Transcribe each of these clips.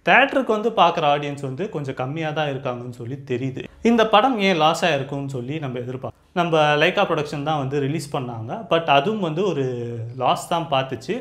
தேட்டருக்கு வந்து பார்க்குற ஆடியன்ஸ் வந்து கொஞ்சம் கம்மியாக தான் இருக்காங்கன்னு சொல்லி தெரியுது இந்த படம் ஏன் லாஸ் ஆகிருக்கும்னு சொல்லி நம்ம எதிர்பார்க்கோம் நம்ம லைக்கா ப்ரொடக்ஷன் தான் வந்து ரிலீஸ் பண்ணாங்க பட் அதுவும் வந்து ஒரு லாஸ் தான் பார்த்துச்சு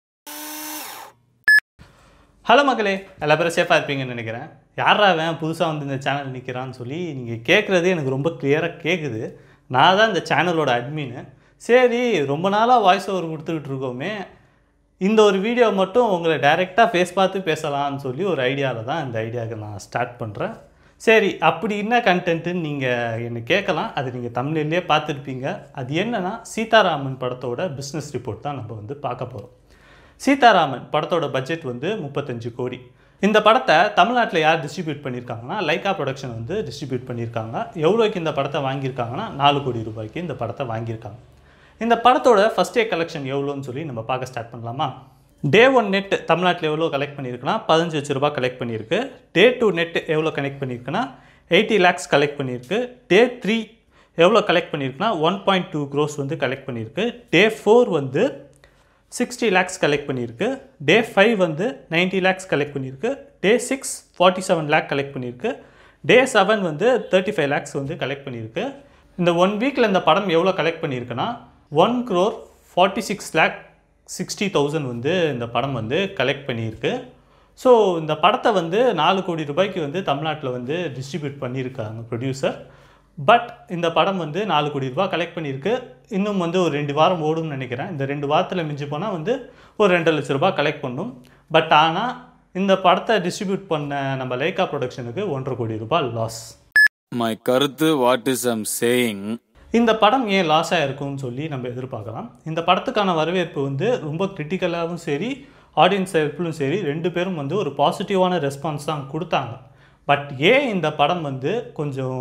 ஹலோ மக்களே எல்லா பேரும் சேஃபாக இருப்பீங்கன்னு நினைக்கிறேன் யாரா அவன் புதுசாக வந்து இந்த சேனல் நிற்கிறான்னு சொல்லி நீங்கள் கேட்குறது எனக்கு ரொம்ப கிளியராக கேட்குது நான் தான் இந்த சேனலோட அட்மின் சரி ரொம்ப நாளாக வாய்ஸ் ஓவர் கொடுத்துக்கிட்டு இருக்கோமே இந்த ஒரு வீடியோ மட்டும் உங்களை டைரெக்டாக ஃபேஸ் பார்த்து பேசலாம்னு சொல்லி ஒரு ஐடியாவில் தான் இந்த ஐடியாவுக்கு நான் ஸ்டார்ட் பண்ணுறேன் சரி அப்படி என்ன கண்டென்ட்டுன்னு நீங்கள் என்னை கேட்கலாம் அது நீங்கள் தமிழ்லேயே பார்த்துருப்பீங்க அது என்னன்னா சீதாராமன் படத்தோட பிஸ்னஸ் ரிப்போர்ட் தான் நம்ம வந்து பார்க்க போகிறோம் சீதாராமன் படத்தோட பட்ஜெட் வந்து முப்பத்தஞ்சு கோடி இந்த படத்தை தமிழ்நாட்டில் யார் டிஸ்ட்ரிபியூட் பண்ணியிருக்காங்கன்னா லைக்கா ப்ரொடக்ஷன் வந்து டிஸ்ட்ரிபியூட் பண்ணியிருக்காங்க எவ்வளோக்கு இந்த படத்தை வாங்கியிருக்காங்கன்னா நாலு கோடி ரூபாய்க்கு இந்த படத்தை வாங்கியிருக்காங்க இந்த படத்தோட ஃபஸ்ட் டே கலெக்ஷன் எவ்வளோன்னு சொல்லி நம்ம பார்க்க ஸ்டார்ட் பண்ணலாமா டே ஒன் நெட் தமிழ்நாட்டில் எவ்வளோ கலெக்ட் பண்ணியிருக்குன்னா பதினஞ்சு லட்ச ரூபாய் கலெக்ட் பண்ணியிருக்கு டே டூ நெட் எவ்வளோ கனெக்ட் பண்ணியிருக்குன்னா எயிட்டி லேக்ஸ் கலெக்ட் பண்ணியிருக்கு டே த்ரீ எவ்வளோ கலெக்ட் பண்ணியிருக்குன்னா ஒன் பாயிண்ட் டூ க்ரோஸ் வந்து கலெக்ட் பண்ணியிருக்கு டே ஃபோர் வந்து சிக்ஸ்டி லேக்ஸ் கலெக்ட் பண்ணியிருக்கு டே ஃபைவ் வந்து 90 லேக்ஸ் கலெக்ட் பண்ணியிருக்கு day six forty seven lakh collect பண்ணியிருக்கு டே செவன் வந்து தேர்ட்டி ஃபைவ் லேக்ஸ் வந்து கலெக்ட் பண்ணியிருக்கு இந்த ஒன் வீக்கில் இந்த படம் எவ்வளோ கலெக்ட் பண்ணியிருக்குன்னா one crore forty six lakh sixty thousand வந்து இந்த படம் வந்து கலெக்ட் பண்ணியிருக்கு ஸோ இந்த படத்தை வந்து நாலு கோடி ரூபாய்க்கு வந்து தமிழ்நாட்டில் வந்து டிஸ்ட்ரிபியூட் பண்ணியிருக்காங்க ப்ரொடியூசர் பட் இந்த படம் வந்து நாலு கோடி ரூபாய் கலெக்ட் பண்ணியிருக்கு இன்னும் வந்து ஒரு ரெண்டு வாரம் ஓடும்னு நினைக்கிறேன் இந்த ரெண்டு வாரத்தில் மிஞ்சி போனால் வந்து ஒரு ரெண்டு லட்ச ரூபாய் கலெக்ட் பண்ணும் பட் ஆனால் இந்த படத்தை டிஸ்ட்ரிபியூட் பண்ண நம்ம லைக்கா ப்ரொடக்ஷனுக்கு ஒன்றரை கோடி ரூபாய் லாஸ் மை கருத்து வாட் இஸ் ஐம் சேயிங் இந்த படம் ஏன் லாஸ் ஆகிருக்கும்னு சொல்லி நம்ம எதிர்பார்க்கலாம் இந்த படத்துக்கான வரவேற்பு வந்து ரொம்ப கிரிட்டிக்கலாகவும் சரி ஆடியன்ஸ் தரப்புலும் சரி ரெண்டு பேரும் வந்து ஒரு பாசிட்டிவான ரெஸ்பான்ஸ் தான் கொடுத்தாங்க பட் ஏன் இந்த படம் வந்து கொஞ்சம்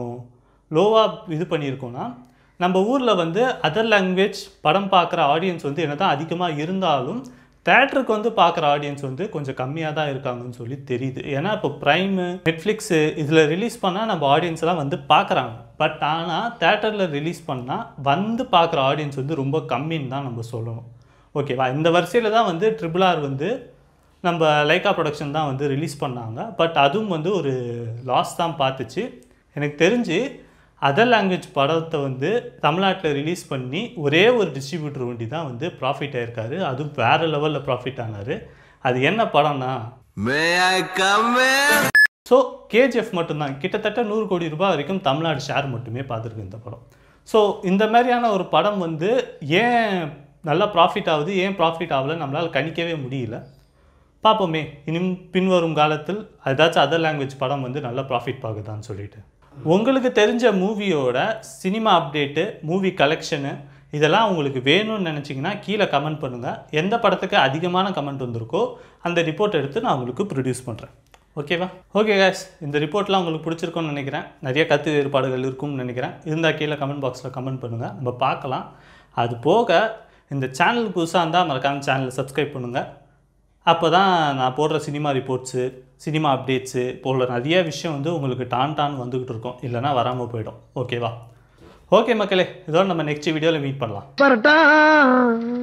லோவாக இது பண்ணியிருக்கோன்னா நம்ம ஊரில் வந்து அதர் லாங்குவேஜ் படம் பார்க்குற ஆடியன்ஸ் வந்து என்ன தான் அதிகமாக இருந்தாலும் தேட்டருக்கு வந்து பார்க்குற ஆடியன்ஸ் வந்து கொஞ்சம் கம்மியாக தான் இருக்காங்கன்னு சொல்லி தெரியுது ஏன்னா இப்போ ப்ரைமு நெட்ஃப்ளிக்ஸு இதில் ரிலீஸ் பண்ணால் நம்ம ஆடியன்ஸ் எல்லாம் வந்து பார்க்குறாங்க பட் ஆனால் தேட்டரில் ரிலீஸ் பண்ணால் வந்து பார்க்குற ஆடியன்ஸ் வந்து ரொம்ப கம்மின்னு தான் நம்ம சொல்லணும் ஓகேவா இந்த வரிசையில் தான் வந்து ட்ரிபிள் ஆர் வந்து நம்ம லைக்கா ப்ரொடக்ஷன் தான் வந்து ரிலீஸ் பண்ணாங்க பட் அதுவும் வந்து ஒரு லாஸ் தான் பார்த்துச்சு எனக்கு தெரிஞ்சு அதர் லாங்குவேஜ் படத்தை வந்து தமிழ்நாட்டில் ரிலீஸ் பண்ணி ஒரே ஒரு டிஸ்ட்ரிபியூட்டர் வண்டி தான் வந்து ப்ராஃபிட் ஆயிருக்காரு அதுவும் வேறு லெவலில் ப்ராஃபிட் ஆனார் அது என்ன படம்னா May I come in? So KGF மட்டும்தான் கிட்டத்தட்ட நூறு கோடி ரூபாய் வரைக்கும் தமிழ்நாடு ஷேர் மட்டுமே பார்த்துருக்கு இந்த படம் ஸோ இந்த மாதிரியான ஒரு படம் வந்து ஏன் நல்லா ப்ராஃபிட் ஆகுது ஏன் ப்ராஃபிட் ஆகல நம்மளால் கணிக்கவே முடியல பார்ப்போமே இனியும் பின்வரும் காலத்தில் ஏதாச்சும் அதர் லாங்குவேஜ் படம் வந்து நல்லா ப்ராஃபிட் பார்க்குதான்னு சொல்லிட்டு உங்களுக்கு தெரிஞ்ச மூவியோட சினிமா அப்டேட்டு மூவி கலெக்ஷனு இதெல்லாம் உங்களுக்கு வேணும்னு நினச்சிங்கன்னா கீழே கமெண்ட் பண்ணுங்கள் எந்த படத்துக்கு அதிகமான கமெண்ட் வந்திருக்கோ அந்த ரிப்போர்ட் எடுத்து நான் உங்களுக்கு ப்ரொடியூஸ் பண்ணுறேன் ஓகேவா ஓகே guys இந்த ரிப்போர்ட்லாம் உங்களுக்கு பிடிச்சிருக்கும்னு நினைக்கிறேன் நிறைய கருத்து வேறுபாடுகள் இருக்கும்னு நினைக்கிறேன் இருந்தால் கீழே கமெண்ட் பாக்ஸில் கமெண்ட் பண்ணுங்கள் நம்ம பார்க்கலாம் அது போக இந்த சேனல் புதுசாக இருந்தால் மறக்காம சேனலை சப்ஸ்கிரைப் பண்ணுங்கள் அப்போ தான் நான் போடுற சினிமா ரிப்போர்ட்ஸு சினிமா அப்டேட்ஸு போல நிறைய விஷயம் வந்து உங்களுக்கு டான் டான் வந்துக்கிட்டு இருக்கும் இல்லைனா வராமல் போயிடும் ஓகேவா ஓகே மக்களே இதோட நம்ம நெக்ஸ்ட் வீடியோவில் மீட் பண்ணலாம் பரட்டா